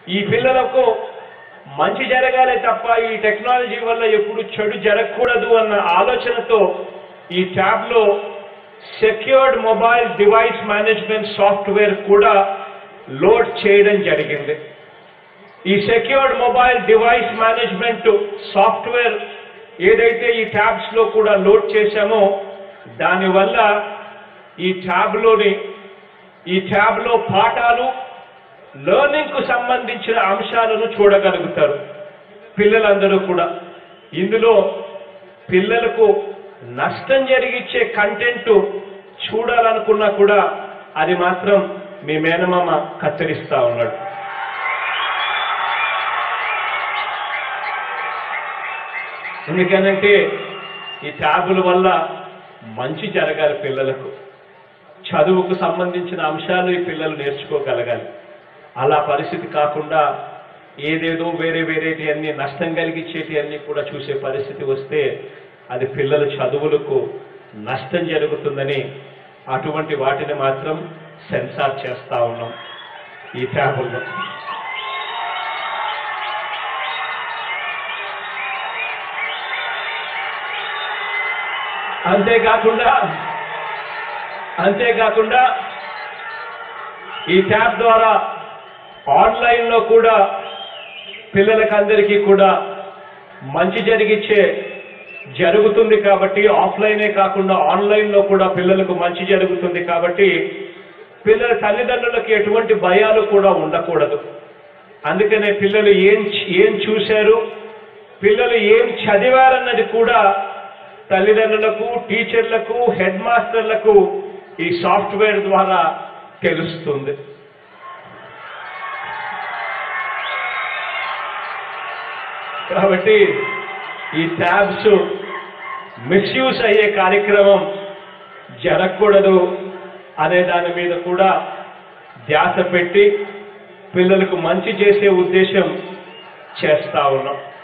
ఈ పిల్లలకు మంచి జరగాలే తప్ప ఈ టెక్నాలజీ వల్ల ఎప్పుడు చెడు జరగకూడదు అన్న ఆలోచనతో ఈ ట్యాబ్లో secured mobile device management software కూడా లోడ్ చేయడం జరిగింది ఈ secured mobile device management software ఏదైతే ఈ ట్యాబ్స్ లో కూడా లోడ్ చేశామో దానివల్ల ఈ ట్యాబ్లోని ఈ ట్యాబ్లో పాఠాలు లెర్నింగ్ కు సంబంధించిన అంశాలను చూడగలుగుతారు పిల్లలందరూ కూడా ఇందులో పిల్లలకు నష్టం జరిగించే కంటెంట్ చూడాలనుకున్నా కూడా అది మాత్రం మీ మేనమామ కత్తిరిస్తా ఉన్నాడు ఎందుకనంటే ఈ ట్యాబుల వల్ల మంచి జరగాలి పిల్లలకు చదువుకు సంబంధించిన అంశాలు ఈ పిల్లలు నేర్చుకోగలగాలి అలా పరిస్థితి కాకుండా ఏదేదో వేరే వేరేటి అన్ని నష్టం కలిగించేటి అన్ని కూడా చూసే పరిస్థితి వస్తే అది పిల్లల చదువులకు నష్టం జరుగుతుందని అటువంటి వాటిని మాత్రం సెన్సార్ చేస్తా ఉన్నాం ఈ ట్యాబుల్లో అంతేకాకుండా అంతేకాకుండా ఈ ట్యాబ్ ద్వారా ఆన్లైన్లో కూడా పిల్లలకందరికీ కూడా మంచి జరిగిచ్చే జరుగుతుంది కాబట్టి ఆఫ్లైనే కాకుండా ఆన్లైన్లో కూడా పిల్లలకు మంచి జరుగుతుంది కాబట్టి పిల్లల తల్లిదండ్రులకు ఎటువంటి భయాలు కూడా ఉండకూడదు అందుకనే పిల్లలు ఏం ఏం చూశారు పిల్లలు ఏం చదివారన్నది కూడా తల్లిదండ్రులకు టీచర్లకు హెడ్ మాస్టర్లకు ఈ సాఫ్ట్వేర్ ద్వారా తెలుస్తుంది కాబట్టి ఈ ట్యాబ్స్ మిస్యూజ్ అయ్యే కార్యక్రమం జరగకూడదు అనే దాని మీద కూడా ధ్యాస పెట్టి పిల్లలకు మంచి చేసే ఉద్దేశం చేస్తా ఉన్నాం